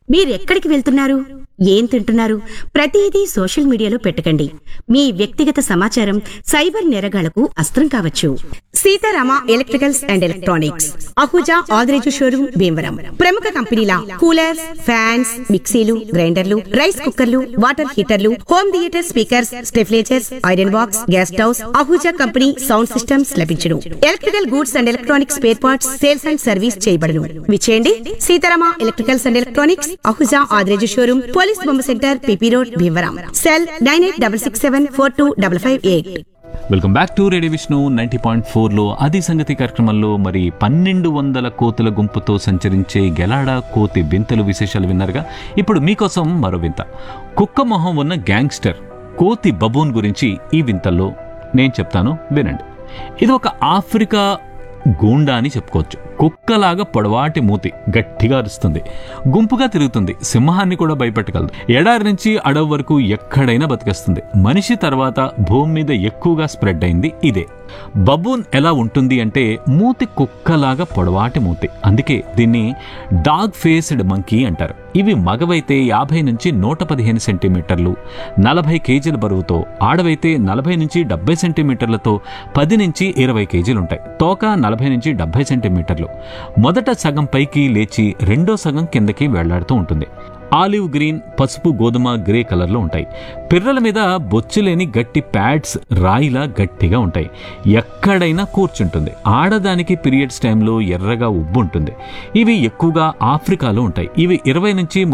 మీరెక్కడికి వెళ్తున్నారు ఏం తింటున్నారు ప్రతిదీ సోషల్ మీడియాలో పెట్టకండి మీ వ్యక్తిగత సమాచారం సైబర్ నేరగాళ్లకు అస్త్రం కావచ్చు Seetharama electricals and electronics Ahuja Adireju showroom Bhimavaram ప్రముఖ కంపెనీల కూలర్స్ ఫ్యాన్స్ మిక్సీలు గ్రైండర్లు రైస్ కుక్కర్లు వాటర్ హీటర్లు home theatre speakers stabilisers iron box gas stoves Ahuja company sound systems లభించును electrical goods and electronics spare parts sales and service చేయబడును విచేయండి Seetharama electricals and electronics Ahuja Adireju showroom police బొమ్మ centre PP road Bhimavaram cell nine eight double six seven four two double five eight welcome back to radio Vishnu ninety point ఫోర్లో అది సంగతి కార్యక్రమంలో మరి పన్నెండు వందల కోతుల గుంపుతో సంచరించే గెలాడ కోతి వింతలు విశేషాలు విన్నారుగా ఇప్పుడు మీకోసం మరో వింత కుక్క మొహం ఉన్న గ్యాంగ్స్టర్ కోతి బబూన్ గురించి ఈ వింతల్లో నేను చెప్తాను వినండి ఇది ఒక ఆఫ్రికా గూండా అని చెప్పుకోవచ్చు కుక్కలాగా పొడవాటి మూతి గట్టిగా అరుస్తుంది గుంపుగా తిరుగుతుంది సింహాన్ని కూడా భయపెట్టగలదు ఎడారి నుంచి అడవి వరకు ఎక్కడైనా బతికేస్తుంది మనిషి తర్వాత భూమి మీద ఎక్కువగా స్ప్రెడ్ అయింది ఇదే బబూన్ ఎలా ఉంటుంది అంటే మూతి కుక్కలాగా పొడవాటి మూతి అందుకే దీన్ని డాగ్ ఫేస్డ్ మంకీ అంటారు ఇవి మగవైతే యాభై నుంచి నూట పదిహేను సెంటీమీటర్లు నలభై కేజీల బరువుతో ఆడవైతే నలభై నుంచి డెబ్బై సెంటీమీటర్లతో పది నుంచి ఇరవై కేజీలు ఉంటాయి తోక నలభై నుంచి డెబ్బై సెంటీమీటర్లు మొదట సగం పైకి లేచి రెండో సగం కిందకి వెళ్లాడుతూ ఉంటుంది ఆలివ్ గ్రీన్ పసుపు గోధుమ గ్రే కలర్లో ఉంటాయి పిర్రల మీద బొచ్చులేని గట్టి ప్యాడ్స్ రాయిలా గట్టిగా ఉంటాయి ఎక్కడైనా కూర్చుంటుంది ఆడదానికి పీరియడ్స్ టైంలో ఎర్రగా ఉబ్బు ఉంటుంది ఇవి ఎక్కువగా ఆఫ్రికాలో ఉంటాయి ఇవి ఇరవై నుంచి